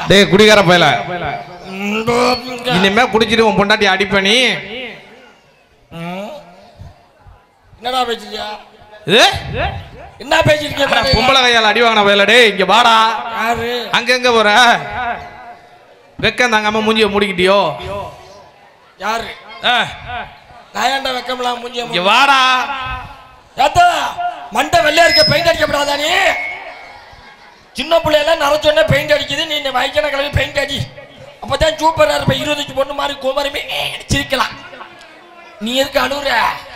டேய் குடிகார பயல இனிமே குடிச்சிட்டு உன் பொண்டாட்டி அடிப்ப நீ என்னடா பேசுறியா இது? என்ன பேசிருக்கீங்க அட, பொம்பளை கையால அடி வாங்கின பயல டேய் இங்க வாடா யாரு அங்க எங்க போற வெக்கம் தாங்காம மூஞ்சிய மூடிக்கிட்டியோ யாரு ஆ, நான் ஏன்டா வைக்கலாம் மூஞ்சிய இங்க வாடா ஏத்தா மண்டை வெள்ளையா இருக்க பெயிண்ட் அடிக்கப்படாதா நீ சின்ன பிள்ளையெல்லாம் நரைச்சோடனே பெயிண்ட் அடிக்குது நீ இந்த வயக்கான கிளம்பி பெயிண்ட் அடி அப்பதான் சூப்பரா இருப்ப இருபத்தஞ்சு பொண்ணு மாதிரி குமரமே சிரிக்கலாம் நீ எதுக்கு அழுவுற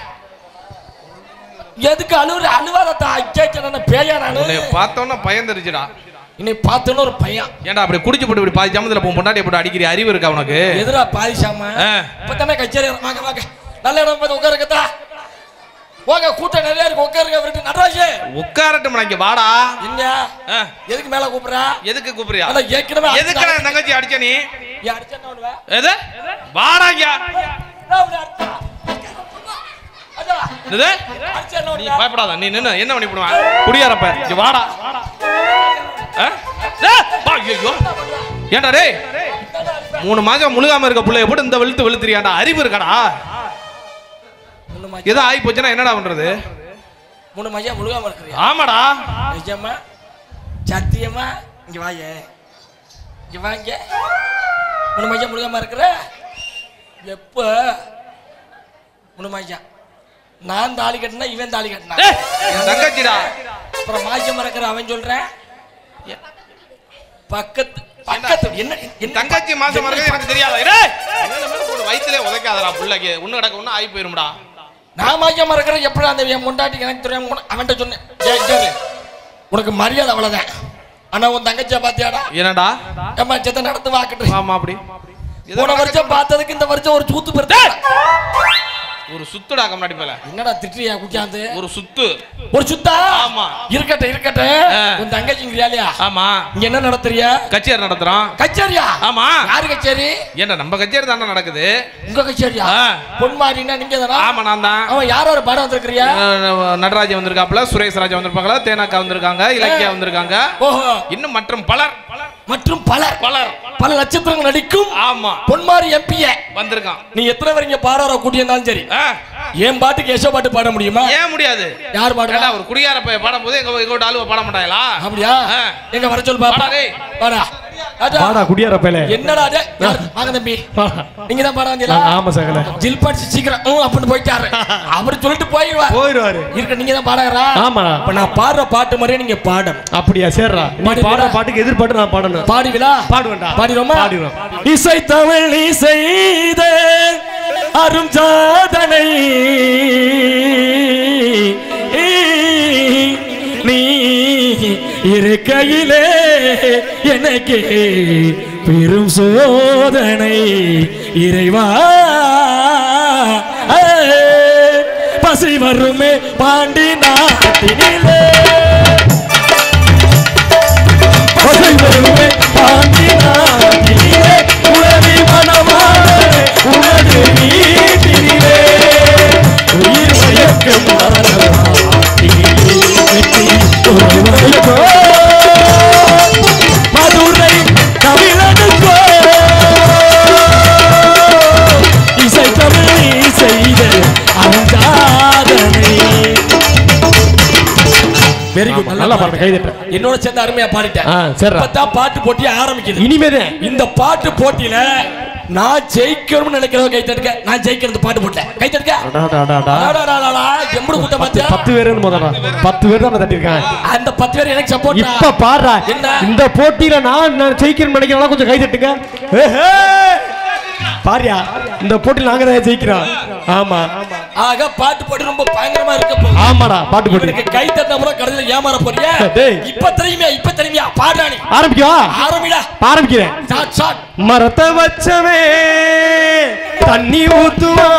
எதுக்கு அழுவுற அழுவாதத்தா அச்சா பேயா நானு உன்னை பார்த்தோன்னா பயந்துருச்சுடா இன்னை பார்த்தோன்னு ஒரு பையன் ஏன்டா அப்படி குடிச்சு போட்டு இப்படி பாதி ஜாமத்துல உன் பொண்டாட்டியை போட்டு அடிக்கிற அறிவு இருக்கா உனக்கு எதிரா பாதிசாம ஆ. இப்பதானே கச்சேரி வாங்க வாங்க நல்ல இடம் பார்த்து உட்காருக்கத்தா போங்க கூட்டம் நிறைய இருக்கு உட்காருங்க விட்டு நடராஜு உட்காரட்டும் இங்க வாடா என்ன ஆ, எதுக்கு மேல கூப்பிடுறா எதுக்கு கூப்பிடுறியா அதான் ஏற்கனவே எதுக்கு நான் தங்கச்சி அடிச்ச நீ ஏன் அடிச்சா என்ன பண்ணுவ? எது வாடா இங்க நான் உன்னை அடிச்சா? அதான், இது அடிச்சா என்ன நீ பண்ணுவ? பயப்படாத நீ நின்னு என்ன பண்ணி போடுவான் குடியாரப்ப இங்க வாடா ஆ? டேய், வா, ஐயையோ. ஏன்டா டேய் மூணு மாசம் முழுகாம இருக்க புள்ளைய போட்டு இந்த வெளுத்து வெளுத்துறியாண்டா அறிவு இருக்காடா மூணு மா- ஏதோ ஆகி போச்சுன்னா என்னடா பண்றது மூணு மையா முழுகாம இருக்கிறியா ஆமாடா நிஜமா சத்தியமா இங்க வாயே இங்க வாங்க மூணு மையா முழுகாம இருக்கிற எப்ப மூணு மையா நான் தாலி கட்டினா இவன் தாலி கட்டினா டேய், என் தங்கச்சிடா அப்புறம் மாசம் இருக்கிற அவன் சொல்றேன் பக்கத்து பக்கத்து என்ன என் என்ன தங்கச்சி மாசம் மறக்கிறது எனக்கு தெரியாதா டேய், மேல மேல போட்டு வயித்துல உதைக்காதடா புள்ளைக்கு ஒண்ணு கிடக்கு ஒண்ணு ஆகி போயிரும்டா நான் மாசம் மறக்கிறேன் எப்படி அந்த என் முண்டாட்டி எனக்கு தெரியாம போன அவன்கிட்ட சொன்னேன் ஏய், கேளு. உனக்கு மரியாதை அவ்வளவுதான் ஆனா உன் தங்கச்சியை பாத்தியாடா என்னடா ஏம்மா செத்த நடத்து வாக்கட்டு ஆமா அப்படி ஏதோ போன வருஷம் பார்த்ததுக்கு இந்த வருஷம் ஒரு சூத்து பெருத்த ஒரு சுத்துடா முன்னாடி போல என்னடா திட்டுறியா குச்சாந்து ஒரு சுத்து ஒரு சுத்தா ஆமா. இருக்கட்டும் இருக்கட்டும் ஆ. உன் தங்கச்சிங்கிறியா ஆமா இங்க என்ன நடத்துறியா கச்சேரி நடத்துறோம் கச்சேரியா ஆமா யாரு கச்சேரி ஏன்டா நம்ம கச்சேரி தானே நடக்குது உங்க கச்சேரியா ஆ. பொன்மாரின்னா நீங்க தானா ஆமா நான் தான் அவன் யார் ஒரு படம் வந்திருக்கிறியா நடராஜன் வந்திருக்காப்ல சுரேஷ் ராஜா வந்திருப்பாங்களா தேனாக்கா வந்திருக்காங்க இலக்கியா வந்திருக்காங்க ஓஹோ இன்னும் மற்றும் பலர் மற்றும் பலர் பலர் பல நட்சத்திரங்கள் நடிக்கும் ஆமா பொன்மாரி எம்பிய வந்திருக்கான் நீ எத்தனை பேர் இங்க பாடுற கூட்டியிருந்தாலும் சரி ஆ, என் பாட்டுக்கு யசோ பாட்டு பாட முடியுமா ஏன் முடியாது யார் பாடுறா ஏன்டா ஒரு குடியார பையன் பாடும் போது எங்க எங்க ஆளுவ பாட மாட்டாங்களா அப்படியா ஆ. எங்க வர சொல்லு பாப்பா வாடா டேய். வாடா ராஜா, வாடா குடியார பேலே என்னடா அது? யார்? வாங்க தம்பி நீங்க தான் பாட வந்தீங்களா ஆமா சகல ஜில் படிச்சு சீக்கிரம் ம் அப்படின்னு போயிட்டாரு அவர் சொல்லிட்டு போயிடுவார் போயிடுவாரு இருக்க நீங்க தான் பாடகரா ஆமா இப்ப நான் பாடுற பாட்டு மாதிரியே நீங்க பாடணும் அப்படியா சேர்றா நீ பாடுவீங்களா? பாடுற பாட்டுக்கு எதிர்பார்த்து நான் பாடணும் பாடுவீங்களா பாடுவேன்டா பாடிடுவோமா பாடிடுவோம் இசை தமிழ் நீ செய்த அரும் சாதனை நீ இருக்கையிலே எனக்கு பெரும் சோதனை இறைவா பசி வருமே பாண்டி நாட்டினிலே பசி வருமே பாண்டி நாட்டினிலே உறவி மனமானே உனது வீட்டினிலே உயிர் மயக்கம் மதுரை தமிழனுக்கோ இசை தமிழ் செய்த அஞ்சாதனை வெரி குட் நல்லா பாடுற கை தட்ட என்னோட சேர்ந்து அருமையா பாடிட்டேன் ஆ, சரிடா. இப்பதான் பாட்டு போட்டி ஆரம்பிக்குது இனிமேதான் இந்த பாட்டு போட்டியில நான் ஜெயிக்கணும்னு நினைக்கிறவங்க கை தட்டுக்க நான் ஜெயிக்கிறது பாட்டு போட்டேன் கை தட்டுக்க அடாடாடாடா. அடாடாடாடா, எம்புடு கூட்டம் பாத்தியா? பத்து பேருன்னு முதல்ல பத்து பேர் தான் தட்டிருக்காங்க அந்த பத்து பேர் எனக்கு சப்போர்ட் இப்ப பாடுறா என்ன? இந்த போட்டியில நான் நான் ஜெயிக்கிறேன்னு நினைக்கிறேன் கொஞ்சம் கை தட்டுங்க ஏஹே! பாரியா இந்த போட்டியில நாங்க தான் ஜெயிக்கிறோம் ஆமா ஆக பாட்டு போட்டி ரொம்ப பயங்கரமா இருக்க போகுது ஆமாடா பாட்டு போட்டி இவனுக்கு கை தட்டின அப்புறம் கடைசியில் ஏமாற போறியா டேய். இப்ப தெரியுமே இப்ப தெரியுமியா பாடுறா நீ ஆரம்பிக்கவா ஆரம்பிடா ஆரம்பிக்கிறேன் ஷாட் ஷாட் மரத்தை வச்சவே தண்ணி ஊத்துவா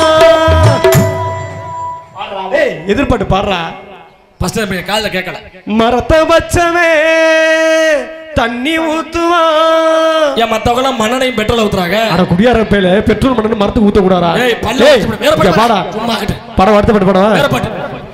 ஏய் எதிர்பாட்டு பாடுறா ஃபர்ஸ்ட் காதுல கேட்கல மரத்தை வச்சவே தண்ணி ஊத்துவா ஏன் மத்தவங்க எல்லாம் மண்ணெண்ணையும் பெட்ரோல் ஊத்துறாங்க அட குடியார பேல பெட்ரோல் மண்ணு மரத்துக்கு ஊத்த கூடாதா ஏய் பல்ல வச்சு விடு. வேற பாட்டு பாடா சும்மா கிட்டு படம் வருத்தப்பட்டு படம் வேற பாட்டு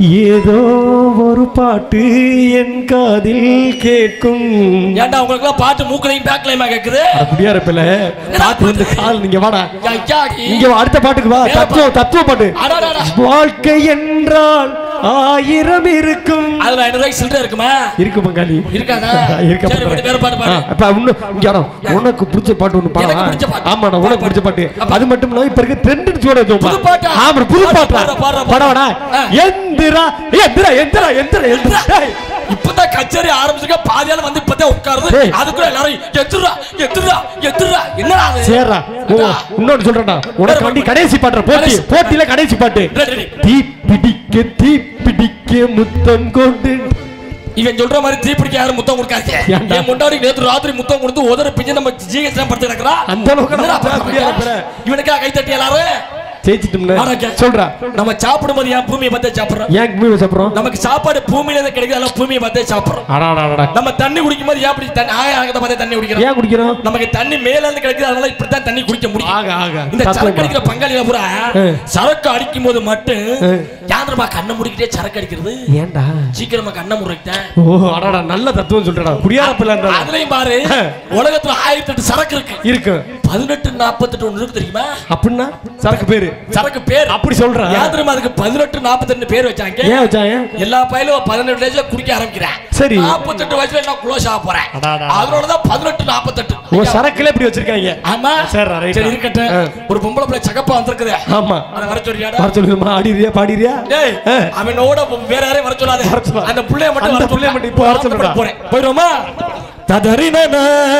ஏதோ ஒரு பாட்டு என் காதில் கேட்கும் ஏன்டா உங்களுக்கு எல்லாம் பாட்டு மூக்களையும் பேக்கலையுமா கேக்குது அப்படியா இருப்பில பாட்டு வந்து கால் நீங்க வாடா ஐயாடி. இங்க வா, அடுத்த பாட்டுக்கு வா வேற தத்துவ தத்துவ பாட்டு அடாடாடா. வாழ்க்கை என்றால் ஆயிரம் இருக்கும் அதுல ஐநூறு ரூபாய்க்கு சில்லறை இருக்குமா இருக்கு பங்காளி இருக்காதா? இருக்க சரி, விடு, வேற பாட்டு பாடு. அப்ப இன்னும் இங்க வரோம். உனக்கு பிடிச்ச பாட்டு ஒண்ணு எனக்கு பாடா பிடிச்ச பாட்டு. ஆமாடா உனக்கு பிடிச்ச பாட்டு அப்ப- அது மட்டும் இல்ல இப்ப இருக்க ட்ரெண்ட் சோட புது பாட்டா? ஆமா புது பாடு, பாட்டா பாடு, பாடு, பாடு. படவாடா ஆ. எந்திரா எந்திரா எந்திரா எந்திரா எந்திரா டேய், இப்பதான் கச்சேரி ஆரம்பிச்சிருக்க பாதியால வந்து இப்பதான் உட்காருது டேய். அதுக்குள்ள எல்லாரும் எத்துறா எத்துறா எத்துறா என்னடா அது சேர்றா ஓ இன்னொன்னு சொல்றேன்டா உனக்கு வண்டி கடைசி பாட்டுற போட்டி கடைசி. போட்டியில கடைசி பாட்டு ரெடி, ரெடி. தீ பிடிக்க தீ பிடிக்க முத்தம் கொண்டு இவன் சொல்ற மாதிரி தீப்பிடிக்க யாரும் முத்தம் கொடுக்காதீங்க ஏன்டா? என் முன்னாடி நேத்து ராத்திரி முத்தம் கொடுத்து உதற பிஞ்சு நம்ம ஜிஹெச் தான் படுத்து கிடக்குறா அந்த அளவுக்கு என்னடா நம்ம பண்ண அப்படியா போறா? இருக்கிற? இவனுக்கா கை தட்டி எல்லாரும் ஜெயிச்சிட்டோம்ல ஆனா, சொல்றா நம்ம சாப்பிடும்போது ஏன் பூமியை பார்த்தே சாப்பிடுறோம் ஏன் மீன் சாப்பிடுறோம் நமக்கு சாப்பாடு பூமியில இருந்து கிடைக்குது அதெல்லாம் பூமியை பார்த்தே சாப்பிடுறோம் அடாடாடா நம்ம தண்ணி குடிக்கும் போது ஏன் அப்படி தண்ணி ஆக ஆகத்தை பார்த்தே தண்ணி குடிக்கிறோம் ஏன் குடிக்கிறோம் நமக்கு தண்ணி மேல இருந்து கிடைக்குது அதனால இப்படித்தான் தண்ணி குடிக்க முடியும் ஆக ஆக இந்த தத்துவம் சரக்கு அடிக்கிற பங்காளியில பூரா ஆ. சரக்கு அடிக்கும் போது மட்டும் ஆ. யாந்திரமா கண்ணை முடிக்கிட்டே சரக்கு அடிக்கிறது ஏன்டா சீக்கிரமா கண்ணை முறைக்கிட்டேன் ஓ அடாடா நல்ல தத்துவம் சொல்றடா குடியார பிள்ளை இருந்தா அதுலயும் பாரு உலகத்துல ஆயிரத்தி எட்டு சரக்கு இருக்கு இருக்கு பதினெட்டு நாற்பத்தெட்டு ஒண்ணு இருக்கு தெரியுமா அப்படின்னா சரக்கு பேரு சரக்கு பேர் அப்படி சொல்றா யாத்திரமா அதுக்கு பதினெட்டு நாற்பத்தெட்டு பேர் வச்சாங்க ஏன் வச்சாங்க எல்லா பயிலும் பதினெட்டு வயசுல குடிக்க ஆரம்பிக்கிறேன் சரி. நாற்பத்தெட்டு வயசுல நான் குளோஸ் ஆக போறேன் அடாடா. அதனாலதான் பதினெட்டு நாற்பத்தெட்டு ஓ சரக்குல இப்படி வச்சிருக்காங்க ஆமா சரிடா, ரைட்டா. சரி இருக்கட்டும் ஆ. ஒரு பொம்பளை பிள்ளை சகப்பா வந்திருக்குது ஆமா அதை வர சொல்றியாடா வர சொல்லுமா ஆடிறியா பாடிறியா டேய் ஆ. அவனோட வேற யாரையும் வர சொல்லாத வர சொல்லாத. அந்த புள்ளைய மட்டும் அந்த வர புள்ளைய சொல்லுடா. மட்டும் இப்போ வர நான் சொல்லுடா. போறேன் போயிடுவோமா ததறினன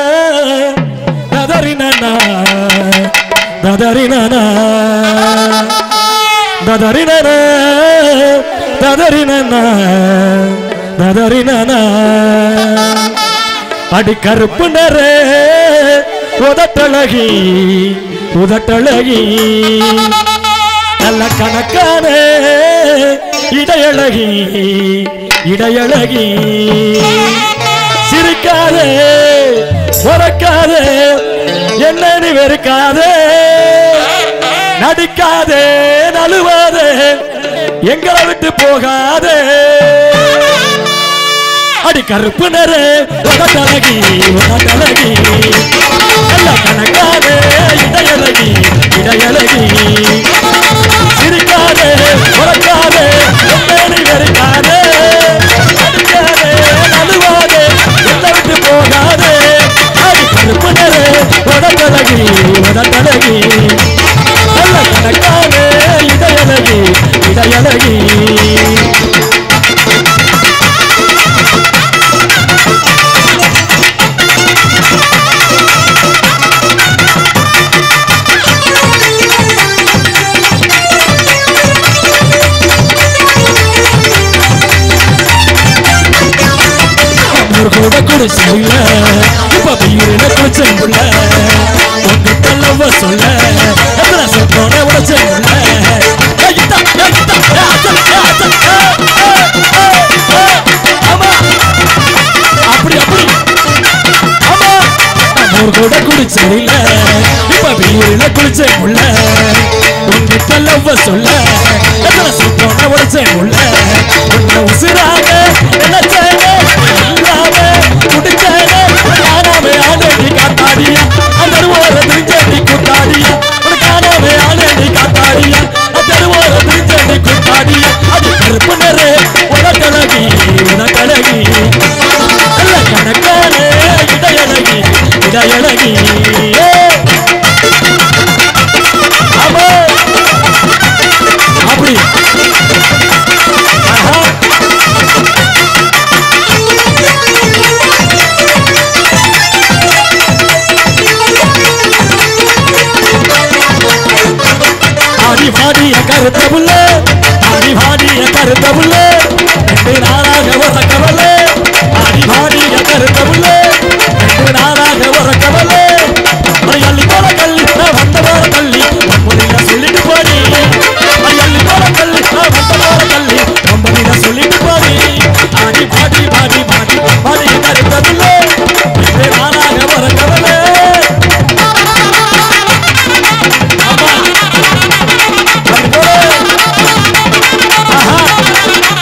ததறினன ததறினன ததறினன ததறினன ததறினன அடி கருப்பு நரே உதட்டழகி உதட்டழகி நல்ல கணக்கான இடையழகி இடையழகி சிரிக்காதே உறக்காதே என்ன நீ வெறுக்காதே நடிக்காதே நழுவாதே எங்களை விட்டு போகாதே அடி கருப்பு நரே உதட்டழகி உதட்டழகி நல்ல கணக்காதே இடையழகி இடையழகி சிரிக்காதே உறக்காதே என்னை வெறுக்காதே நடிக்காதே நழுவாதே என்னை விட்டு போகாதே அடி கருப்பு நரே உதட்டழகி உதட்டழகி நல்ல கணக்காதே இடையழகி இடையழகி ஒரு கூட குடிச்சில்ல இப்ப பீரின குடிச்சுள்ள உங்க தள்ளவ சொல்ல எத்தனை சொன்னோட உடச்சுள்ள அப்படி அப்படி ஆமா ஒரு கூட குடிச்சில்ல இப்ப பீரின குடிச்சுள்ள உங்க தள்ளவ சொல்ல எத்தனை சொன்னோட உடச்சுள்ள உன்னை உசிராக நினைச்சேனே இல்லாம குடிச்சேனே காணாம ஆனேடி காத்தாடியா அந்த ஓர திருச்சேடி குத்தாடியா உன காணாம ஆனேடி காத்தாடியா அந்த ஓர திருச்சேடி குத்தாடியா அது கருப்பு நரே உனக்கழகி உனக்கழகி நல்ல கணக்கானே இடையழகி இடையழகி ஆமா அப்படி ஆஹா ஆடி பாடிய கருத்த புள்ள ஆடி பாடிய கருத்த புள்ள ரெண்டு நாளாக வர கவலை ஆடி பாடிய கருத்த புள்ள ரெண்டு நாளாக வர கவலை அள்ளி போல கல்லி நான் வந்த போல கல்லி பொம்பளையா சொல்லிட்டு போடி அள்ளி போல கல்லி நான் வந்த போல கல்லி பொம்பளையா சொல்லிட்டு போடி ஆடி பாடி பாடி பாடி பாடிய கருத்த புள்ள ரெண்டு நாளாக வர கவலை ஆமா அது போல ஆஹா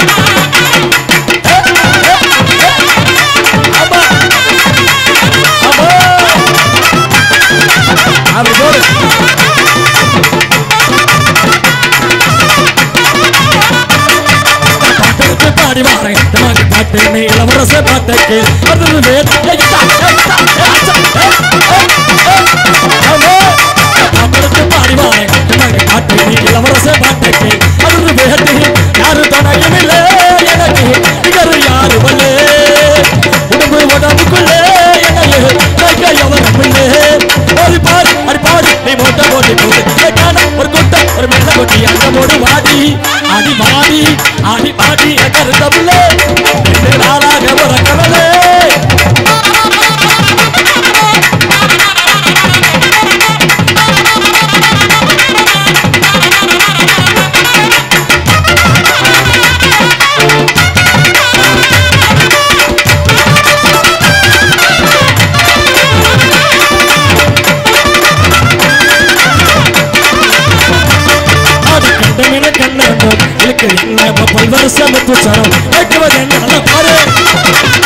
பாடி வாரேன் நமக்கு பாட்டு நீ இளவரச பாட்டுக்கு அது வேறு பாடி வாரேன் நமக்கு பாட்டு நீ இளவரச பாட்டுக்கு அது வேட்டு யாரு துணையும் இல்லை எனக்கு நிகர் யாரு வல்லே உடம்பு உடம்புக்குள்ளே என்னையே கைக்க எவரும் இல்லை ஒரு பாரு அடி பாரு நீ மோட்ட போட்டு போட்டு காண ஒரு கொட்ட ஒரு மெல்ல கொட்டி அந்த போடு வாடி அடி வாடி அடி வாடி கருத்தபுள்ளே ரெண்டு நாளாக ஒரு கவலை ஆடி கண்டமின கண்ணந்தம் இழுக்கு என்ன பல்வரச முத்து சரம் வைக்குவது என்ன நல்லா பாரு